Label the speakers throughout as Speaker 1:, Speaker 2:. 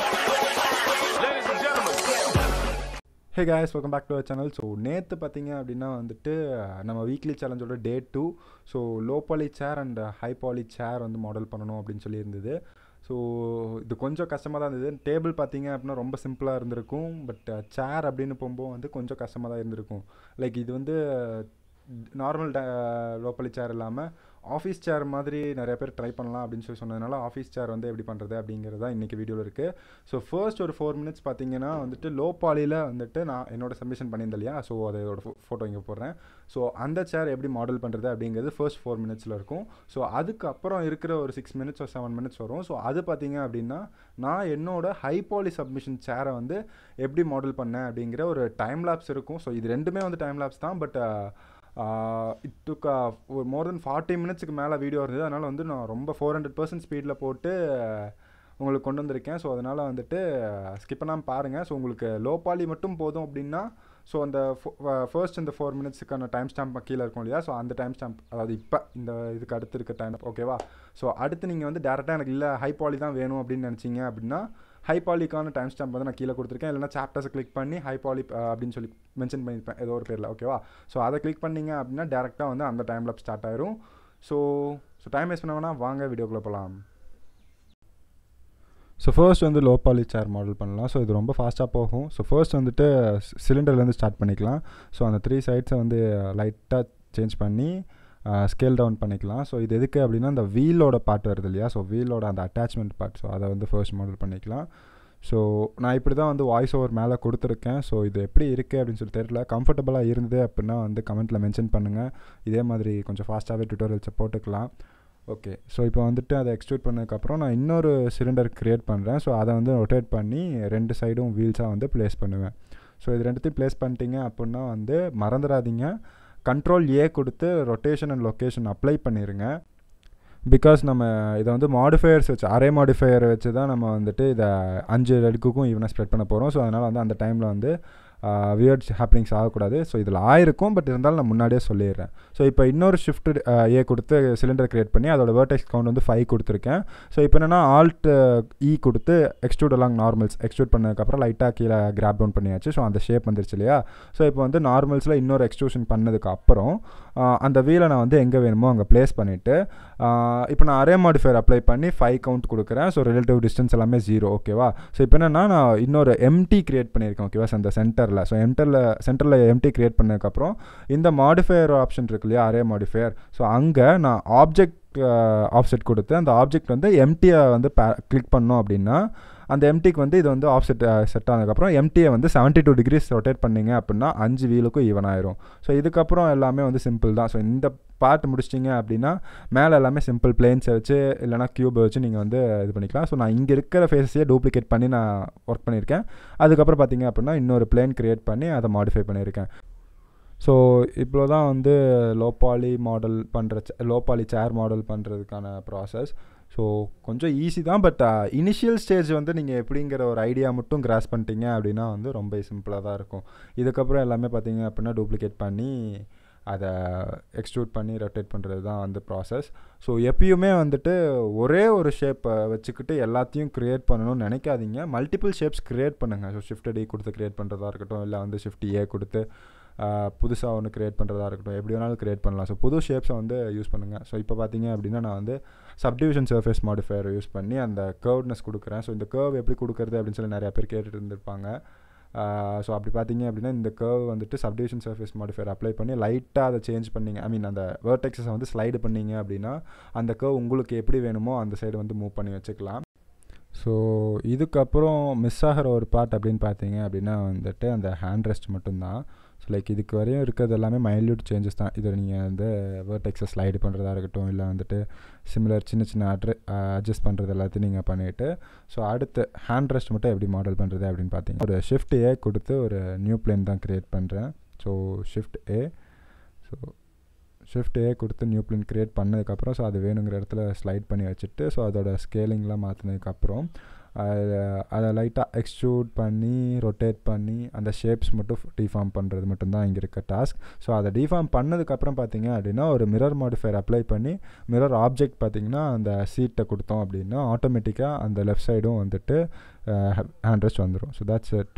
Speaker 1: Ladies and gentlemen.
Speaker 2: Hey guys welcome back to our channel so நேற்று பார்த்தீங்க அப்படின்னா வந்துட்டு நம்ம வீக்லி சேலஞ்சோட day two so low poly chair and high poly chair வந்து model பண்ணணும் அப்படின்னு சொல்லி இருந்தது ஸோ இது கொஞ்சம் கஷ்டமாக தான் இருந்தது டேபிள் பார்த்தீங்க அப்படின்னா ரொம்ப சிம்பிளாக இருந்திருக்கும் பட் சேர் அப்படின்னு போகும்போது வந்து கொஞ்சம் கஷ்டமாக தான் இருந்திருக்கும் லைக் இது வந்து நார்மல் லோப்பலி சேர் இல்லாமல் ஆஃபீஸ் சேர் மாதிரி நிறைய பேர் ட்ரை பண்ணலாம் அப்படின்னு சொல்லி சொன்னதுனால ஆஃபீஸ் சேர் வந்து எப்படி பண்ணுறது அப்படிங்கிறது தான் இன்றைக்கி வீடியோவில் இருக்குது ஸோ ஃபர்ஸ்ட் ஒரு ஃபோர் மினிட்ஸ் பார்த்தீங்கன்னா வந்துட்டு லோ பாலியில் வந்துட்டு நான் என்னோட சப்மிஷன் பண்ணியிருந்தேன் இல்லையா ஸோ அதோட ஃபோட்டோ இங்கே போடுறேன் ஸோ அந்த சேர் எப்படி மாடல் பண்ணுறது அப்படிங்கிறது ஃபர்ஸ்ட் ஃபோர் மினிட்ஸில் இருக்கும் ஸோ அதுக்கப்புறம் இருக்கிற ஒரு சிக்ஸ் மினிட்ஸ் ஒரு செவன் மினிட்ஸ் வரும் ஸோ அது பார்த்தீங்க அப்படின்னா நான் என்னோட ஹை பாலி சப்மிஷன் சேரை வந்து எப்படி மாடல் பண்ணேன் அப்படிங்கிற ஒரு டைம் லேப்ஸ் இருக்கும் ஸோ இது ரெண்டுமே வந்து டைம் லேப்ஸ் தான் பட் இட் டுக் ஒரு மோர் தென் ஃபார்ட்டி மினிட்ஸுக்கு மேலே வீடியோ இருந்தது அதனால் வந்து நான் ரொம்ப ஃபோர் ஹண்ட்ரட் பர்சன்ட் ஸ்பீடில் போட்டு உங்களுக்கு கொண்டு வந்திருக்கேன் ஸோ அதனால் வந்துட்டு ஸ்கிப் பண்ணாமல் பாருங்கள் ஸோ உங்களுக்கு லோ பாலி மட்டும் போதும் அப்படின்னா ஸோ அந்த ஃபர்ஸ்ட் இந்த ஃபோர் மினிட்ஸுக்கான டைம் ஸ்டாம்ப் கீழே இருக்கும் இல்லையா ஸோ அந்த டைம் ஸ்டாம்ப் அதாவது இப்போ இந்த இதுக்கு அடுத்து இருக்க டைம் ஓகேவா ஸோ அடுத்து நீங்கள் வந்து டேரெக்டாக எனக்கு இல்லை ஹை பாலி தான் வேணும் அப்படின்னு நினச்சிங்க அப்படின்னா ஹை பாலிக்கான டைம் ஸ்டாம்ப் வந்து நான் கீழே கொடுத்துருக்கேன் இல்லைனா சாப்டர்ஸை கிளிக் பண்ணி ஹை பாலி அப்படின்னு சொல்லி மென்ஷன் பண்ணியிருப்பேன் ஏதோ ஒரு பேரில் ஓகேவா ஸோ அதை கிளிக் பண்ணிங்க அப்படின்னா டேரெக்டாக வந்து அந்த டைமில் ஸ்டார்ட் ஆயிரும் ஸோ ஸோ டைம் வேஸ்ட் பண்ண வேணால் வாங்க வீடியோக்குள்ளே போகலாம் ஸோ ஃபர்ஸ்ட் வந்து லோ பாலி சேர் மாடல் பண்ணலாம் ஸோ இது ரொம்ப ஃபாஸ்ட்டாக போகும் ஸோ ஃபர்ஸ்ட் வந்துட்டு சிலிண்டர்லேருந்து ஸ்டார்ட் பண்ணிக்கலாம் ஸோ அந்த த்ரீ சைட்ஸை வந்து லைட்டாக சேஞ்ச் பண்ணி ஸ்கேல் டவுன் பண்ணிக்கலாம் ஸோ இது எதுக்கு அப்படின்னா அந்த வீலோட பார்ட் வருது இல்லையா ஸோ வீலோட அந்த அட்டாச்மெண்ட் பார்ட் ஸோ அதை வந்து ஃபர்ஸ்ட் மாடல் பண்ணிக்கலாம் ஸோ நான் இப்படி தான் வந்து வாய்ஸ் ஓவர் மேலே கொடுத்துருக்கேன் ஸோ இது எப்படி இருக்குது அப்படின்னு சொல்லி தெரியல கம்ஃபர்டபுளாக இருந்தது அப்படின்னா வந்து கமெண்ட்டில் மென்ஷன் பண்ணுங்கள் இதே மாதிரி கொஞ்சம் ஃபாஸ்ட்டாகவே டுட்டோரியல்ஸை போட்டுக்கலாம் ஓகே ஸோ இப்போ வந்துட்டு அதை எக்ஸ்ட்ரூட் பண்ணதுக்கப்புறம் நான் இன்னொரு சிலிண்டர் க்ரியேட் பண்ணுறேன் ஸோ அதை வந்து ரொட்டேட் பண்ணி ரெண்டு சைடும் வீல்ஸாக வந்து ப்ளேஸ் பண்ணுவேன் ஸோ இது ரெண்டுத்தையும் ப்ளேஸ் பண்ணிட்டீங்க அப்படின்னா வந்து மறந்துடாதீங்க கண்ட்ரோல் ஏ கொடுத்து ரொட்டேஷன் அண்ட் லொக்கேஷன் அப்ளை பண்ணிடுங்க பிகாஸ் நம்ம இதை வந்து மாடிஃபையர்ஸ் வச்சு அரே மாடிஃபையர் வச்சு தான் நம்ம வந்துட்டு இதை அஞ்சு அடுக்குக்கும் ஈவனாக ஸ்ப்ரெட் பண்ண போகிறோம் ஸோ அதனால் வந்து அந்த டைமில் வந்து வியர்ட்ஸ் ஹேப்பனிங்ஸ் ஆகக்கூடாது ஸோ இதில் ஆயிருக்கும் பட் இருந்தாலும் நான் முன்னாடியே சொல்லிடுறேன் ஸோ இப்போ இன்னொரு ஷிஃப்ட் ஏ கொடுத்து சிலிண்டர் க்ரியேட் பண்ணி அதோட வேர்டெக்ஸ் கவுண்ட் வந்து ஃபைவ் கொடுத்துருக்கேன் ஸோ இப்போ என்னென்னா ஆல்ட் இ கொடுத்து எக்ஸ்ட்ரூட் அலாங் நார்மல்ஸ் எக்ஸ்ட்ரூட் பண்ணதுக்கப்புறம் லைட்டாக கீழே கிராப் டவுன் பண்ணியாச்சு ஸோ அந்த ஷேப் வந்துருச்சு இல்லையா ஸோ இப்போ வந்து நார்மல்ஸில் இன்னொரு எக்ஸ்ட்ரூஷன் பண்ணதுக்கு அப்புறம் அந்த வீலை நான் வந்து எங்கே வேணுமோ அங்கே ப்ளேஸ் பண்ணிவிட்டு இப்போ நான் அரே மாடிஃபையர் அப்ளை பண்ணி ஃபைவ் கவுண்ட் கொடுக்குறேன் ஸோ ரிலேட்டிவ் டிஸ்டன்ஸ் எல்லாமே ஜீரோ ஓகேவா ஸோ இப்போ என்னென்னா நான் இன்னொரு எம்டி க்ரியேட் பண்ணியிருக்கேன் ஓகேவா அந்த சென்டரில் ஸோ என்டரில் சென்டரில் எம்டி க்ரியேட் பண்ணதுக்கப்புறம் இந்த மாடிஃபையர் ஆப்ஷன் இருக்கு இல்லையா அரே மாடிஃபையர் ஸோ அங்கே நான் ஆப்ஜெக்ட் ஆப்செட் கொடுத்து அந்த ஆப்ஜெக்ட் வந்து எம்டியை வந்து கிளிக் பண்ணோம் அப்படின்னா அந்த எம்டிக்கு வந்து இது வந்து ஆப்செட் செட் ஆனதுக்கப்புறம் எம்டியை வந்து செவன்ட்டி டூ டிகிரிஸ் ரொட்டேட் பண்ணிங்க அப்படின்னா அஞ்சு வீலுக்கும் ஈவன் ஆயிரும் ஸோ இதுக்கப்புறம் எல்லாமே வந்து சிம்பிள் தான் ஸோ இந்த பார்ட் முடிச்சிட்டிங்க அப்படின்னா மேலே எல்லாமே சிம்பிள் பிளேன்ஸை வச்சு இல்லைனா க்யூபை வச்சு நீங்கள் வந்து இது பண்ணிக்கலாம் ஸோ நான் இங்கே இருக்கிற ஃபேஸையே டூப்ளிகேட் பண்ணி நான் ஒர்க் பண்ணியிருக்கேன் அதுக்கப்புறம் பார்த்தீங்க அப்படின்னா இன்னொரு பிளேன் க்ரியேட் பண்ணி அதை மாடிஃபை பண்ணியிருக்கேன் ஸோ இவ்வளோ தான் வந்து லோபாலி மாடல் பண்ணுற லோபாலி சேர் மாடல் பண்ணுறதுக்கான ப்ராசஸ் ஸோ கொஞ்சம் ஈஸி தான் பட் இனிஷியல் ஸ்டேஜ் வந்து நீங்கள் எப்படிங்கிற ஒரு ஐடியா மட்டும் கிராஸ் பண்ணிட்டீங்க அப்படின்னா வந்து ரொம்ப சிம்பிளாக தான் இருக்கும் இதுக்கப்புறம் எல்லாமே பார்த்தீங்க அப்படின்னா டூப்ளிகேட் பண்ணி அதை எக்ஸ்ட்ரூட் பண்ணி ரொட்டேட் பண்ணுறது தான் வந்து ப்ராசஸ் ஸோ எப்பயுமே வந்துட்டு ஒரே ஒரு ஷேப்பை வச்சுக்கிட்டு எல்லாத்தையும் க்ரியேட் பண்ணணும்னு நினைக்காதீங்க மல்டிபிள் ஷேப்ஸ் க்ரியேட் பண்ணுங்கள் ஸோ ஷிஃப்ட் டி கொடுத்து க்ரியேட் பண்ணுறதா இருக்கட்டும் இல்லை வந்து ஷிஃப்ட் ஏ கொடுத்து புதுசாக ஒன்று க்ரியேட் பண்ணுறதா இருக்கட்டும் எப்படி வேணாலும் க்ரியேட் பண்ணலாம் ஸோ புது ஷேப்ஸை வந்து யூஸ் பண்ணுங்கள் ஸோ இப்போ பார்த்தீங்க அப்படின்னா நான் வந்து சப்டிவிஷன் சர்ஃபேஸ் மாடிஃபையர் யூஸ் பண்ணி அந்த கர்வ்னஸ் கொடுக்குறேன் ஸோ இந்த கர்வ் எப்படி கொடுக்குறது அப்படின்னு சொல்லி நிறையா பேர் கேட்டுட்டு இருந்திருப்பாங்க ஸோ அப்படி பார்த்தீங்க அப்படின்னா இந்த கர்வ் வந்துட்டு சப்டிவிஷன் சர்ஃபேஸ் மாடிஃபையர் அப்ளை பண்ணி லைட்டாக அதை சேஞ்ச் பண்ணிங்க ஐ மீன் அந்த வேர்டெக்ஸை வந்து ஸ்லைடு பண்ணிங்க அப்படின்னா அந்த கர்வ் உங்களுக்கு எப்படி வேணுமோ அந்த சைடு வந்து மூவ் பண்ணி வச்சுக்கலாம் ஸோ இதுக்கப்புறம் மிஸ் ஆகிற ஒரு பார்ட் அப்படின்னு பார்த்தீங்க அப்படின்னா வந்துட்டு அந்த ஹேண்ட் ரெஸ்ட் மட்டும்தான் ஸோ லைக் இதுக்கு வரையும் இருக்கிறது எல்லாமே மைல்யூட் சேஞ்சஸ் தான் இதை நீங்கள் வந்து வேர்டெக்ஸை ஸ்லைடு பண்ணுறதா இருக்கட்டும் இல்லை வந்துட்டு சிமிலர் சின்ன சின்ன அட்ர அட்ஜஸ்ட் பண்ணுறது எல்லாத்தையும் நீங்கள் பண்ணிவிட்டு ஸோ அடுத்து ஹேண்ட் ரெஸ்ட் மட்டும் எப்படி மாடல் பண்ணுறது அப்படின்னு பார்த்தீங்கன்னா ஒரு ஷிஃப்ட் ஏ கொடுத்து ஒரு நியூ பிளேன் தான் க்ரியேட் பண்ணுறேன் so shift A so shift A கொடுத்து நியூ பிளேன் க்ரியேட் பண்ணதுக்கப்புறம் ஸோ அது வேணுங்கிற இடத்துல ஸ்லைட் பண்ணி வச்சுட்டு ஸோ அதோட ஸ்கேலிங்லாம் மாற்றினதுக்கப்புறம் அதை லைட்டாக எக்ஸ்ட்ரூட் பண்ணி ரொட்டேட் பண்ணி அந்த ஷேப்ஸ் மட்டும் டிஃபார்ம் பண்ணுறது மட்டும்தான் இங்கே இருக்க டாஸ்க் ஸோ அதை டிஃபார்ம் பண்ணதுக்கப்புறம் பார்த்தீங்க அப்படின்னா ஒரு மிரர் மாடிஃபையர் அப்ளை பண்ணி மிரர் ஆப்ஜெக்ட் பார்த்தீங்கன்னா அந்த சீட்டை கொடுத்தோம் அப்படின்னா ஆட்டோமேட்டிக்காக அந்த லெஃப்ட் சைடும் வந்துட்டு ஹேண்ட் ரெஸ்ட் வந்துடும் ஸோ தட்ஸ் இட்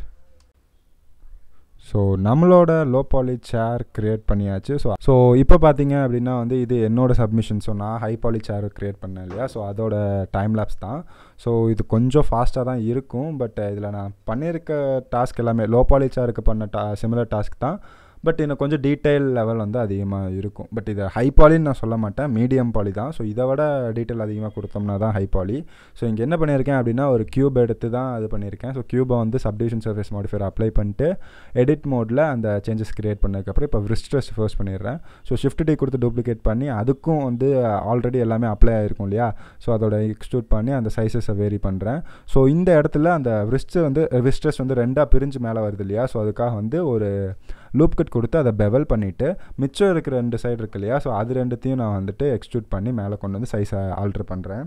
Speaker 2: ஸோ நம்மளோட லோ பாலி சேர் க்ரியேட் பண்ணியாச்சு ஸோ ஸோ இப்போ பார்த்தீங்க அப்படின்னா வந்து இது என்னோட சப்மிஷன் ஸோ நான் ஹை பாலி சேர் க்ரியேட் பண்ணேன் இல்லையா ஸோ அதோட டைம் லேப்ஸ் தான் ஸோ இது கொஞ்சம் ஃபாஸ்ட்டாக தான் இருக்கும் பட் இதில் நான் பண்ணியிருக்க டாஸ்க் எல்லாமே லோ பாலி சேருக்கு பண்ண டா சிமிலர் டாஸ்க் தான் பட் இன்னும் கொஞ்சம் டீட்டெயில் லெவல் வந்து அதிகமாக இருக்கும் பட் இது ஹை பாலின்னு நான் சொல்ல மாட்டேன் மீடியம் பாலி தான் ஸோ இதை விட டீட்டெயில் அதிகமாக கொடுத்தோம்னா தான் ஹை பாலி ஸோ இங்கே என்ன பண்ணியிருக்கேன் அப்படின்னா ஒரு க்யூப் எடுத்து தான் இது பண்ணியிருக்கேன் ஸோ க்யூபை வந்து சப்டிவிஷன் சர்ஃபேஸ் மாடிஃபையர் அப்ளை பண்ணிட்டு எடிட் மோடில் அந்த சேஞ்சஸ் க்ரியேட் பண்ணதுக்கப்புறம் இப்போ ரிஸ்ட் ட்ரெஸ் ஃபர்ஸ்ட் பண்ணிடுறேன் ஸோ ஷிஃப்ட் டி கொடுத்து டூப்ளிகேட் பண்ணி அதுக்கும் வந்து ஆல்ரெடி எல்லாமே அப்ளை ஆகிருக்கும் இல்லையா ஸோ அதோட எக்ஸ்ட்ரூட் பண்ணி அந்த சைஸஸை வேரி பண்ணுறேன் ஸோ இந்த இடத்துல அந்த ரிஸ்ட்டு வந்து ரிஸ்ட்ரெஸ் வந்து ரெண்டாக பிரிஞ்சு மேலே வருது இல்லையா ஸோ அதுக்காக வந்து ஒரு லூப் கட் கொடுத்து அதை பெவல் பண்ணிவிட்டு மிச்சம் இருக்கிற ரெண்டு சைடு இருக்கு இல்லையா ஸோ அது ரெண்டுத்தையும் நான் வந்துட்டு எக்ஸ்ட்ரூட் பண்ணி மேலே கொண்டு வந்து சைஸை ஆல்ட்ரு பண்ணுறேன்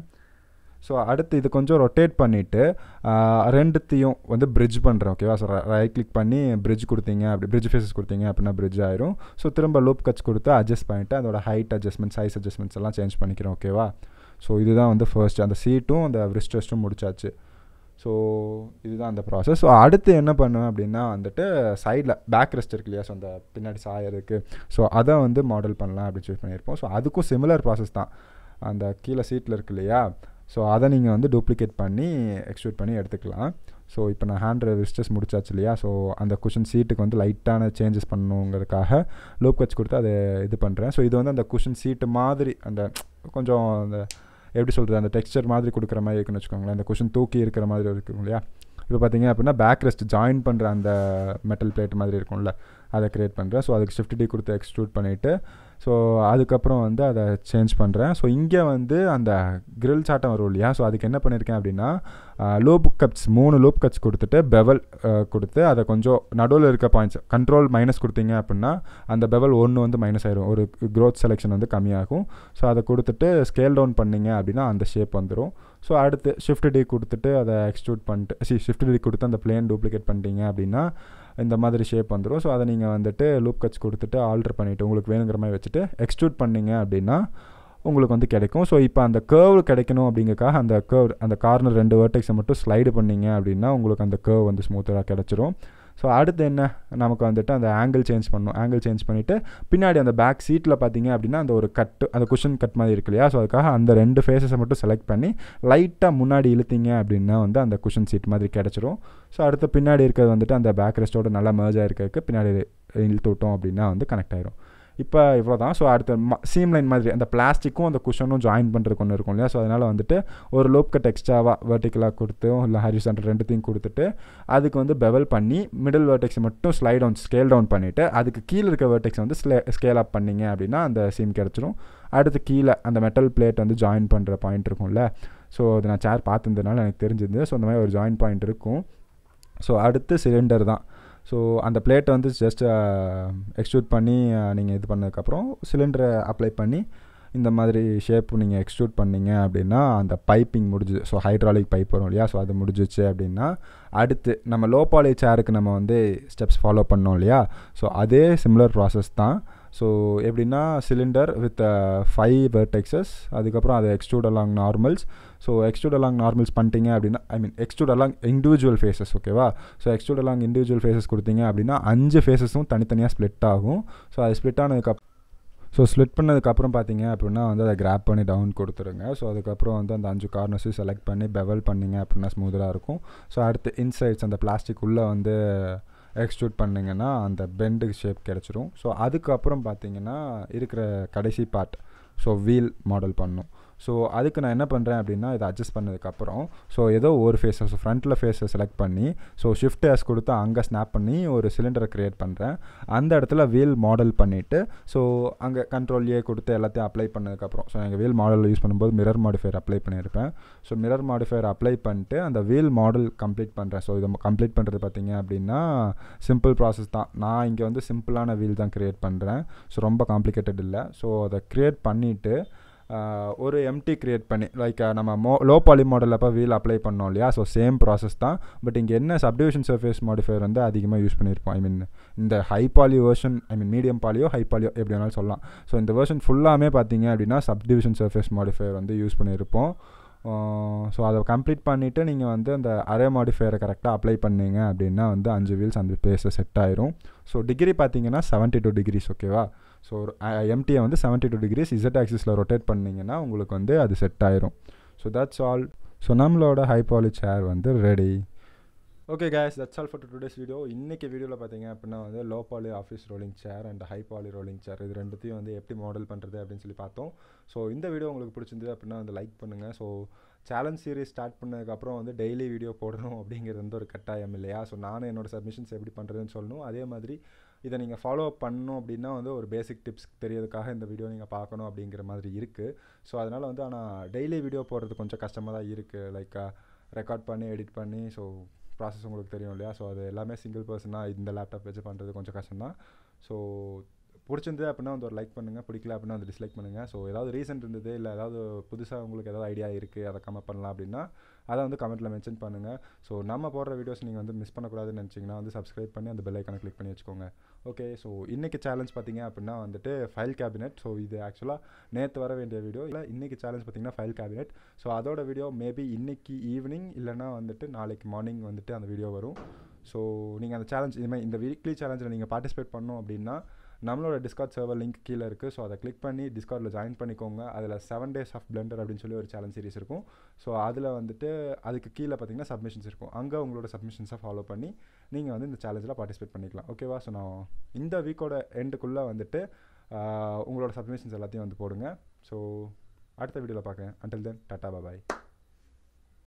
Speaker 2: ஸோ அடுத்து இது கொஞ்சம் ரொட்டேட் பண்ணிவிட்டு ரெண்டுத்தையும் வந்து பிரிட்ஜ் பண்ணுறேன் ஓகேவா ஸோ ரைட் கிளிக் பண்ணி பிரிட்ஜ் கொடுத்தீங்க அப்படி பிரிட்ஜ் ஃபேஸஸ் கொடுத்தீங்க அப்படின்னா பிரிட்ஜ் ஆயிரும் ஸோ திரும்ப லூப் கட்ஸ் கொடுத்து அட்ஜஸ்ட் பண்ணிவிட்டு அதோட ஹைட் அட்ஜஸ்ட்மெண்ட் சைஸ் அட்ஜஸ்ட்மெண்ட்ஸ் எல்லாம் சேஞ்ச் பண்ணிக்கிறேன் ஓகேவா ஸோ இதுதான் வந்து ஃபர்ஸ்ட் அந்த சீட்டும் அந்த ரிஸ்ட் ரெஸ்ட்டும் முடிச்சாச்சு ஸோ இதுதான் அந்த ப்ராசஸ் ஸோ அடுத்து என்ன பண்ணுவேன் அப்படின்னா வந்துட்டு சைடில் பேக் ரெஸ்ட் இருக்கு இல்லையா ஸோ அந்த பின்னாடி சாயருக்கு ஸோ அதை வந்து மாடல் பண்ணலாம் அப்படின்னு சொல்லி பண்ணியிருப்போம் ஸோ அதுக்கும் சிமிலர் ப்ராசஸ் தான் அந்த கீழே சீட்டில் இருக்கு இல்லையா ஸோ அதை நீங்கள் வந்து டூப்ளிகேட் பண்ணி எக்ஸ்ட்ரூட் பண்ணி எடுத்துக்கலாம் ஸோ இப்போ நான் ஹேண்ட் ரிஸ்டஸ் முடிச்சாச்சு இல்லையா ஸோ அந்த குஷன் சீட்டுக்கு வந்து லைட்டான சேஞ்சஸ் பண்ணணுங்கிறதுக்காக லூப் கட்ச் கொடுத்து அதை இது பண்ணுறேன் ஸோ இது வந்து அந்த குஷன் சீட்டு மாதிரி அந்த கொஞ்சம் அந்த எப்படி சொல்கிறது அந்த டெக்ஸ்சர் மாதிரி கொடுக்குற மாதிரி இருக்குன்னு வச்சுக்கோங்களேன் அந்த குஷன் தூக்கி இருக்கிற மாதிரி இருக்கும் இல்லையா இப்போ பார்த்தீங்க அப்படின்னா பேக் ரெஸ்ட் ஜாயின் பண்ணுற அந்த மெட்டல் பிளேட் மாதிரி இருக்கும்ல அதை க்ரியேட் பண்ணுறேன் ஸோ அதுக்கு ஷிஃப்ட் டி கொடுத்து எக்ஸ்ட்ரூட் பண்ணிவிட்டு ஸோ அதுக்கப்புறம் வந்து அதை சேஞ்ச் பண்ணுறேன் ஸோ இங்கே வந்து அந்த கிரில் சாட்டம் வரும் இல்லையா ஸோ அதுக்கு என்ன பண்ணியிருக்கேன் அப்படின்னா லூப் கட்ஸ் மூணு லூப் கட்ஸ் கொடுத்துட்டு பெவல் கொடுத்து அதை கொஞ்சம் நடுவில் இருக்க பாயிண்ட்ஸ் கண்ட்ரோல் மைனஸ் கொடுத்தீங்க அப்படின்னா அந்த பெவல் ஒன்று வந்து மைனஸ் ஆயிரும் ஒரு க்ரோத் செலெக்ஷன் வந்து கம்மியாகும் ஸோ அதை கொடுத்துட்டு ஸ்கேல் டவுன் பண்ணிங்க அப்படின்னா அந்த ஷேப் வந்துடும் ஸோ அடுத்து ஷிஃப்ட் டி கொடுத்துட்டு அதை எக்ஸ்ட்ரூட் பண்ணிட்டு சி ஷிஃப்ட் டி கொடுத்து அந்த பிளேன் டூப்ளிகேட் பண்ணிட்டீங்க அப்படின்னா இந்த மாதிரி ஷேப் வந்துடும் ஸோ அதை நீங்கள் வந்துட்டு லூப் கட்ஸ் கொடுத்துட்டு ஆல்ட்ரு பண்ணிவிட்டு உங்களுக்கு வேணுங்கிற மாதிரி வச்சுட்டு எக்ஸ்ட்ரூட் பண்ணிங்க அப்படின்னா உங்களுக்கு வந்து கிடைக்கும் ஸோ இப்போ அந்த கேர்வ் கிடைக்கணும் அப்படிங்கக்காக அந்த கேர்வ் அந்த கார்னர் ரெண்டு வேர்டெக்ஸை மட்டும் ஸ்லைடு பண்ணிங்க அப்படின்னா உங்களுக்கு அந்த கேர்வ் வந்து ஸ்மூத்தாக கிடச்சிரும் ஸோ அடுத்து என்ன நமக்கு வந்துட்டு அந்த ஆங்கிள் சேஞ்ச் பண்ணணும் ஆங்கிள் சேஞ்ச் பண்ணிவிட்டு பின்னாடி அந்த பேக் சீட்டில் பார்த்தீங்க அப்படின்னா அந்த ஒரு கட்டு அந்த குஷன் கட் மாதிரி இருக்கு இல்லையா ஸோ அதுக்காக அந்த ரெண்டு ஃபேஸஸை மட்டும் செலக்ட் பண்ணி லைட்டாக முன்னாடி இழுத்தீங்க அப்படின்னா வந்து அந்த குஷன் சீட் மாதிரி கிடச்சிரும் ஸோ அடுத்து பின்னாடி இருக்கிறது வந்துட்டு அந்த பேக் ரெஸ்ட்டோட நல்லா மேர்ஜ் ஆகிருக்கிறதுக்கு பின்னாடி இழுத்து விட்டோம் அப்படின்னா வந்து கனெக்ட் ஆயிரும் இப்போ இவ்வளோ தான் ஸோ அடுத்த சீம் லைன் மாதிரி அந்த பிளாஸ்டிக்கும் அந்த குஷனும் ஜாயின் பண்ணுறதுக்கு ஒன்று இருக்கும் இல்லையா ஸோ அதனால் வந்துட்டு ஒரு லோப் கட் எக்ஸ்ட்ராவாக வெர்டிக்கலாக கொடுத்து இல்லை ஹரி சென்டர் ரெண்டுத்தையும் கொடுத்துட்டு அதுக்கு வந்து பெவல் பண்ணி மிடில் வேர்டெக்ஸை மட்டும் ஸ்லைட் டவுன் ஸ்கேல் டவுன் பண்ணிவிட்டு அதுக்கு கீழே இருக்க வேர்டெக்ஸ் வந்து ஸ்லே ஸ்கேல் அப் பண்ணிங்க அப்படின்னா அந்த சீம் கிடச்சிரும் அடுத்து கீழே அந்த மெட்டல் பிளேட் வந்து ஜாயின் பண்ணுற பாயிண்ட் இருக்கும்ல ஸோ அது நான் சேர் பார்த்துருந்ததுனால எனக்கு தெரிஞ்சிருந்தது ஸோ அந்த மாதிரி ஒரு ஜாயின் பாயிண்ட் இருக்கும் ஸோ அடுத்து சிலிண்டர் தான் ஸோ அந்த பிளேட்டை வந்து ஜஸ்ட் எக்ஸ்ட்ரூட் பண்ணி நீங்கள் இது பண்ணதுக்கப்புறம் சிலிண்டரை அப்ளை பண்ணி இந்த மாதிரி ஷேப் நீங்கள் எக்ஸ்ட்ரூட் பண்ணிங்க அப்படின்னா அந்த பைப்பிங் முடிஞ்சுது ஸோ ஹைட்ராலிக் பைப் வரும் இல்லையா ஸோ அது முடிஞ்சிச்சு அப்படின்னா அடுத்து நம்ம லோ பாலி சேருக்கு நம்ம வந்து ஸ்டெப்ஸ் ஃபாலோ பண்ணோம் இல்லையா ஸோ அதே சிமிலர் ப்ராசஸ் தான் ஸோ எப்படின்னா சிலிண்டர் வித் ஃபைவ் வெர்டெக்ஸஸ் அதுக்கப்புறம் அதை extrude along normals so extrude along normals பண்ணிட்டீங்க அப்படின்னா I mean extrude along individual faces ஓகேவா so extrude along individual faces கொடுத்தீங்க அப்படின்னா அஞ்சு ஃபேஸஸும் தனித்தனியாக ஸ்ப்ளிட் ஆகும் ஸோ அது ஸ்ப்ளிட் ஆனதுக்கப்புறம் ஸோ ஸ்ப்ளிட் பண்ணதுக்கப்புறம் பார்த்தீங்க அப்படின்னா வந்து அதை கிராப் பண்ணி டவுன் கொடுத்துருங்க ஸோ அதுக்கப்புறம் வந்து அந்த அஞ்சு கார்னர்ஸையும் செலக்ட் பண்ணி பெவல் பண்ணிங்க அப்படின்னா ஸ்மூத்தாக இருக்கும் ஸோ அடுத்து இன்சைட்ஸ் அந்த பிளாஸ்டிக் உள்ளே வந்து எக்ஸ்ட்ரூட் பண்ணிங்கன்னா அந்த பெண்டு ஷேப் கிடச்சிரும் ஸோ அதுக்கப்புறம் பார்த்தீங்கன்னா இருக்கிற கடைசி பார்ட் ஸோ வீல் மாடல் பண்ணும் ஸோ அதுக்கு நான் என்ன பண்ணுறேன் அப்படின்னா இதை அட்ஜஸ்ட் பண்ணதுக்கப்புறம் ஸோ ஏதோ ஒரு ஃபேஸை ஸோ ஃப்ரண்ட்டில் ஃபேஸை செலக்ட் பண்ணி ஸோ ஷிஃப்ட் ஏஸ் கொடுத்து அங்கே ஸ்னாப் பண்ணி ஒரு சிலிண்டரை க்ரியேட் பண்ணுறேன் அந்த இடத்துல வீல் மாடல் பண்ணிவிட்டு ஸோ அங்கே கண்ட்ரோல் ஏ கொடுத்து எல்லாத்தையும் அப்ளை பண்ணதுக்கப்புறம் ஸோ எங்கள் வீல் மாடல் யூஸ் பண்ணும்போது மிரர் மாடிஃபையர் அப்ளை பண்ணியிருப்பேன் ஸோ மிரர் மாடிஃபையர் அப்ளை பண்ணிட்டு அந்த வீல் மாடல் கம்ப்ளீட் பண்ணுறேன் ஸோ இதை கம்ப்ளீட் பண்ணுறது பார்த்தீங்க அப்படின்னா சிம்பிள் ப்ராசஸ் தான் நான் இங்கே வந்து சிம்பிளான வீல் தான் க்ரியேட் பண்ணுறேன் ஸோ ரொம்ப காம்ப்ளிகேட்டட் இல்லை ஸோ அதை க்ரியேட் பண்ணிவிட்டு ஒரு எம்டி க்ரியேட் பண்ணி லைக் நம்ம மோ லோ பாலி மாடல் அப்போ வீல் அப்ளை பண்ணோம் இல்லையா ஸோ சேம் ப்ராசஸ் தான் பட் இங்கே என்ன சப்டிவிஷன் சர்ஃபேஸ் மாடிஃபையர் வந்து அதிகமாக யூஸ் பண்ணியிருப்போம் ஐ மீன் இந்த high poly version I mean medium பாலியோ ஹை பாலியோ எப்படி வேணாலும் சொல்லலாம் ஸோ இந்த வேர்ஷன் ஃபுல்லாமே பார்த்தீங்க அப்படின்னா சப்டிவிஷன் சர்ஃபேஸ் மாடிஃபையர் வந்து யூஸ் பண்ணியிருப்போம் ஸோ அதை கம்ப்ளீட் பண்ணிவிட்டு நீங்கள் வந்து அந்த அரே மாடிஃபையரை கரெக்டாக அப்ளை பண்ணீங்க அப்படின்னா வந்து அஞ்சு வீல்ஸ் அந்த பேஸில் செட் ஆயிரும் ஸோ டிகிரி பார்த்தீங்கன்னா seventy two degrees okay so எம்டியை வந்து செவன்ட்டி டூ டிகிரிஸ் இசட் ஆக்சிஸில் ரொட்டேட் பண்ணிங்கன்னா உங்களுக்கு வந்து அது செட் ஆயிரும் ஸோ தட்ஸ் ஆல் ஸோ நம்மளோட ஹை பாலி சேர் வந்து ready okay guys that's all for today's video இன்றைக்கி வீடியோவில் பார்த்தீங்க அப்படின்னா வந்து low poly office rolling chair and high poly rolling chair இது ரெண்டுத்தையும் வந்து எப்படி மாடல் பண்ணுறது அப்படின்னு சொல்லி பார்த்தோம் ஸோ இந்த வீடியோ உங்களுக்கு பிடிச்சிருந்தது அப்படின்னா வந்து லைக் பண்ணுங்கள் ஸோ சேலஞ்ச் சீரிஸ் ஸ்டார்ட் பண்ணதுக்கப்புறம் வந்து டெய்லி வீடியோ போடணும் அப்படிங்கிறது வந்து ஒரு கட்டாயம் இல்லையா ஸோ நானும் என்னோடய சப்மிஷன்ஸ் எப்படி பண்ணுறதுன்னு சொல்லணும் அதே மாதிரி இதை நீங்கள் ஃபாலோ அப் பண்ணணும் அப்படின்னா வந்து ஒரு பேசிக் டிப்ஸ் தெரியறதுக்காக இந்த வீடியோ நீங்கள் பார்க்கணும் அப்படிங்கிற மாதிரி இருக்குது ஸோ அதனால் வந்து ஆனால் டெய்லி வீடியோ போடுறது கொஞ்சம் கஷ்டமாக தான் இருக்குது லைக் ரெக்கார்ட் பண்ணி எடிட் பண்ணி ஸோ ப்ராசஸ் உங்களுக்கு தெரியும் இல்லையா ஸோ அது எல்லாமே சிங்கிள் பர்சனாக இந்த லேப்டாப் வச்சு பண்ணுறது கொஞ்சம் கஷ்டம் தான் ஸோ பிடிச்சிருந்தது அப்படின்னா வந்து ஒரு லைக் பண்ணுங்கள் பிடிக்கல அப்படின்னா வந்து டிஸ்லைக் பண்ணுங்கள் ஸோ ஏதாவது ரீசன் இருந்தது இல்லை ஏதாவது புதுசாக உங்களுக்கு ஏதாவது ஐடியா இருக்குது அதை கமெண்ட் பண்ணலாம் அப்படின்னா அதை வந்து கமெண்ட்டில் மென்ஷன் பண்ணுங்கள் ஸோ நம்ம போடுற வீடியோஸ் நீங்கள் வந்து மிஸ் பண்ணக்கூடாதுன்னு நினச்சிங்கன்னா வந்து சப்ஸ்கிரைப் பண்ணி அந்த பெல் ஐக்கானை கிளிக் பண்ணி வச்சுக்கோங்க ஓகே ஸோ இன்றைக்கி சேலஞ்ச் பார்த்தீங்க அப்படின்னா வந்துட்டு ஃபைல் கேபினெட் ஸோ இது ஆக்சுவலாக நேற்று வர வேண்டிய வீடியோ இல்லை இன்றைக்கி சேலஞ்ச் பார்த்தீங்கன்னா ஃபைல் கேபினெட் ஸோ அதோட வீடியோ மேபி இன்றைக்கி ஈவினிங் இல்லைனா வந்துட்டு நாளைக்கு மார்னிங் வந்துட்டு அந்த வீடியோ வரும் ஸோ நீங்கள் அந்த சேலஞ்ச் இதுமாதிரி இந்த வீக்லி சேலஞ்சில் நீங்கள் பார்ட்டிசிபேட் பண்ணோம் அப்படின்னா நம்மளோட டிஸ்கார்ட் சர்வர் லிங்க் கீழே இருக்குது ஸோ அதை கிளிக் பண்ணி டிஸ்கார்டில் ஜாயின் பண்ணிக்கோங்க அதில் செவன் டேஸ் ஆஃப் பிளண்டர் அப்படின்னு சொல்லி ஒரு சேலஞ்ச் சீரிஸ் இருக்கும் ஸோ அதில் வந்துட்டு அதுக்கு கீழே பார்த்தீங்கன்னா சப்மிஷன்ஸ் இருக்கும் அங்கே உங்களோட சப்மிஷன்ஸை ஃபாலோ பண்ணி நீங்கள் வந்து இந்த சேலஞ்சில் பார்ட்டிசிபேட் பண்ணிக்கலாம் ஓகேவா ஸோ நான் இந்த வீக்கோட எண்டுக்குள்ளே வந்துட்டு உங்களோட சப்மிஷன்ஸ் எல்லாத்தையும் வந்து போடுங்க ஸோ அடுத்த வீடியோவில் பார்க்குறேன் அண்டில் தென் டாட்டா பாய்